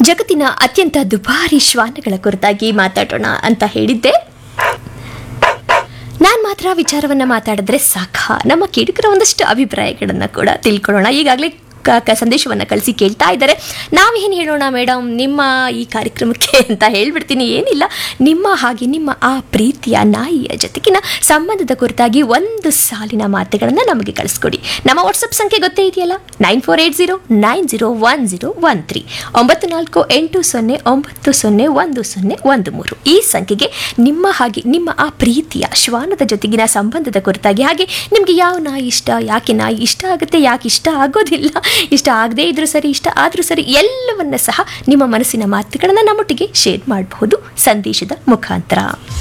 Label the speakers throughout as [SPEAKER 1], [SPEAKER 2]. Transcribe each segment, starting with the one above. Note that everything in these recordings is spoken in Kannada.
[SPEAKER 1] ಜಗತ್ತಿನ ಅತ್ಯಂತ ದುಬಾರಿ ಶ್ವಾನಗಳ ಕುರಿತಾಗಿ ಮಾತಾಡೋಣ ಅಂತ ಹೇಳಿದ್ದೆ ನಾನು ಮಾತ್ರ ವಿಚಾರವನ್ನ ಮಾತಾಡಿದ್ರೆ ಸಾಕ ನಮ್ಮ ಕೇಳುಗರ ಒಂದಷ್ಟು ಅಭಿಪ್ರಾಯಗಳನ್ನ ಕೂಡ ತಿಳ್ಕೊಳ್ಳೋಣ ಈಗಾಗಲೇ ಸಂದೇಶವನ್ನು ಕಳಿಸಿ ಕೇಳ್ತಾ ಇದ್ದಾರೆ ನಾವೇನು ಹೇಳೋಣ ಮೇಡಮ್ ನಿಮ್ಮ ಈ ಕಾರ್ಯಕ್ರಮಕ್ಕೆ ಅಂತ ಹೇಳ್ಬಿಡ್ತೀನಿ ಏನಿಲ್ಲ ನಿಮ್ಮ ಹಾಗೆ ನಿಮ್ಮ ಆ ಪ್ರೀತಿಯ ನಾಯಿಯ ಜೊತೆಗಿನ ಸಂಬಂಧದ ಕುರಿತಾಗಿ ಒಂದು ಸಾಲಿನ ಮಾತುಗಳನ್ನು ನಮಗೆ ಕಳಿಸ್ಕೊಡಿ ನಮ್ಮ ವಾಟ್ಸಪ್ ಸಂಖ್ಯೆ ಗೊತ್ತೇ ಇದೆಯಲ್ಲ nine four eight zero nine zero one zero one three ಒಂಬತ್ತು ನಾಲ್ಕು ಎಂಟು ಸೊನ್ನೆ ಒಂಬತ್ತು ಸೊನ್ನೆ ಒಂದು ಸೊನ್ನೆ ಒಂದು ಮೂರು ಈ ಸಂಖ್ಯೆಗೆ ನಿಮ್ಮ ಹಾಗೆ ನಿಮ್ಮ ಆ ಪ್ರೀತಿಯ ಶ್ವಾನದ ಜೊತೆಗಿನ ಸಂಬಂಧದ ಕುರಿತಾಗಿ ಹಾಗೆ ನಿಮಗೆ ಯಾವ ನಾಯಿ ಇಷ್ಟ ಯಾಕೆ ನಾಯಿ ಇಷ್ಟ ಆಗುತ್ತೆ ಯಾಕೆ ಇಷ್ಟ ಆಗೋದಿಲ್ಲ ಇಷ್ಟ ಆಗದೇ ಇದ್ರೂ ಸರಿ ಇಷ್ಟ ಆದರೂ ಸರಿ ಎಲ್ಲವನ್ನ ಸಹ ನಿಮ್ಮ ಮನಸ್ಸಿನ ಮಾತುಗಳನ್ನು ನಮ್ಮೊಟ್ಟಿಗೆ ಶೇರ್ ಮಾಡಬಹುದು ಸಂದೇಶದ ಮುಖಾಂತರ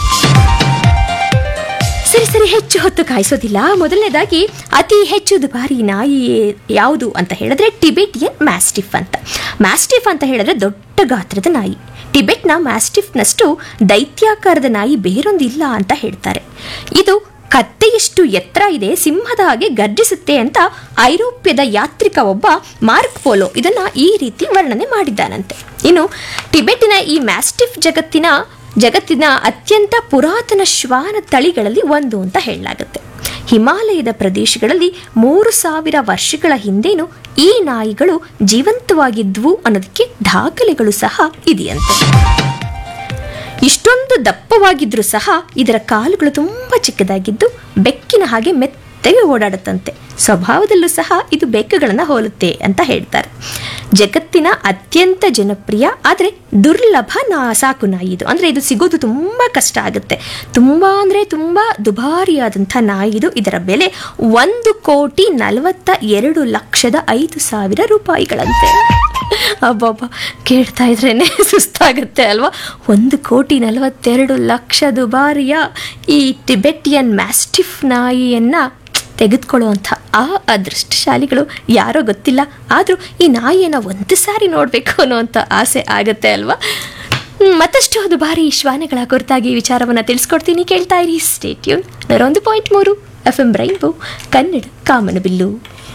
[SPEAKER 1] ಸರಿ ಸರಿ ಹೆಚ್ಚು ಹೊತ್ತು ಕಾಯಿಸೋದಿಲ್ಲ ಮೊದಲನೇದಾಗಿ ಅತಿ ಹೆಚ್ಚು ದುಬಾರಿ ನಾಯಿ ಯಾವುದು ಅಂತ ಹೇಳಿದ್ರೆ ಟಿಬೆಟಿಯನ್ ಮ್ಯಾಸ್ಟಿಫ್ ಅಂತ ಮ್ಯಾಸ್ಟಿಫ್ ಅಂತ ಹೇಳಿದ್ರೆ ದೊಡ್ಡ ಗಾತ್ರದ ನಾಯಿ ಟಿಬೆಟ್ನ ಮ್ಯಾಸ್ಟಿಫ್ನಷ್ಟು ದೈತ್ಯಾಕಾರದ ನಾಯಿ ಬೇರೊಂದಿಲ್ಲ ಅಂತ ಹೇಳ್ತಾರೆ ಇದು ಕತ್ತೆಯಷ್ಟು ಎತ್ತರ ಇದೆ ಸಿಂಹದ ಹಾಗೆ ಗರ್ಜಿಸುತ್ತೆ ಅಂತ ಐರೋಪ್ಯದ ಯಾತ್ರಿಕ ಒಬ್ಬ ಮಾರ್ಕ್ ಪೋಲೋ ಇದನ್ನ ಈ ರೀತಿ ವರ್ಣನೆ ಮಾಡಿದ್ದಾನಂತೆ ಇನ್ನು ಟಿಬೆಟಿನ ಈ ಮ್ಯಾಸ್ಟಿಫ್ ಜಗತ್ತಿನ ಜಗತ್ತಿನ ಅತ್ಯಂತ ಪುರಾತನ ಶ್ವಾನ ತಳಿಗಳಲ್ಲಿ ಒಂದು ಅಂತ ಹೇಳಲಾಗುತ್ತೆ ಹಿಮಾಲಯದ ಪ್ರದೇಶಗಳಲ್ಲಿ ಮೂರು ಸಾವಿರ ವರ್ಷಗಳ ಹಿಂದೇನು ಈ ನಾಯಿಗಳು ಜೀವಂತವಾಗಿದ್ವು ಅನ್ನೋದಕ್ಕೆ ದಾಖಲೆಗಳು ಸಹ ಇದೆಯಂತೆ ಇಷ್ಟೊಂದು ದಪ್ಪವಾಗಿದ್ರೂ ಸಹ ಇದರ ಕಾಲುಗಳು ತುಂಬ ಚಿಕ್ಕದಾಗಿದ್ದು ಬೆಕ್ಕಿನ ಹಾಗೆ ಮೆತ್ತಗೆ ಓಡಾಡುತ್ತಂತೆ ಸ್ವಭಾವದಲ್ಲೂ ಸಹ ಇದು ಬೆಕ್ಕುಗಳನ್ನು ಹೋಲುತ್ತೆ ಅಂತ ಹೇಳ್ತಾರೆ ಜಗತ್ತಿನ ಅತ್ಯಂತ ಜನಪ್ರಿಯ ಆದರೆ ದುರ್ಲಭ ನಾ ಸಾಕು ನಾಯಿ ಇದು ಅಂದರೆ ಇದು ಸಿಗೋದು ತುಂಬ ಕಷ್ಟ ಆಗುತ್ತೆ ತುಂಬ ಅಂದರೆ ತುಂಬ ದುಬಾರಿಯಾದಂಥ ನಾಯಿ ಇದು ಇದರ ಬೆಲೆ ಒಂದು ಕೋಟಿ ನಲವತ್ತ ಎರಡು ಲಕ್ಷದ ಐದು ಸಾವಿರ ರೂಪಾಯಿಗಳಂತೆ ಅಬ್ಬಬ್ಬ ಕೇಳ್ತಾ ಇದ್ರೇನೆ ಸುಸ್ತಾಗುತ್ತೆ ಅಲ್ವಾ ಒಂದು ಕೋಟಿ ನಲವತ್ತೆರಡು ಲಕ್ಷ ದುಬಾರಿಯ ಈ ಟಿಬೆಟಿಯನ್ ಮ್ಯಾಸ್ಟಿಫ್ ನಾಯಿಯನ್ನು ತೆಗೆದುಕೊಳ್ಳುವಂಥ ಆ ಅದೃಷ್ಟಶಾಲಿಗಳು ಯಾರೋ ಗೊತ್ತಿಲ್ಲ ಆದರೂ ಈ ನಾಯಿಯನ್ನು ಒಂದು ಸಾರಿ ನೋಡಬೇಕು ಅನ್ನೋವಂಥ ಆಸೆ ಆಗುತ್ತೆ ಅಲ್ವಾ ಹ್ಮ್, ಮತ್ತಷ್ಟು ದುಬಾರಿ ಶ್ವಾನಗಳ ಕುರಿತಾಗಿ ವಿಚಾರವನ್ನು ತಿಳಿಸ್ಕೊಡ್ತೀನಿ ಕೇಳ್ತಾ ಇರಿ ಸ್ಟೇಟ್ಯೂನ್ ನೂರೊಂದು ಪಾಯಿಂಟ್ ಮೂರು ಎಫ್ ಎಂ ರೈನ್ಬೋ ಕನ್ನಡ ಕಾಮನಬಿಲ್ಲು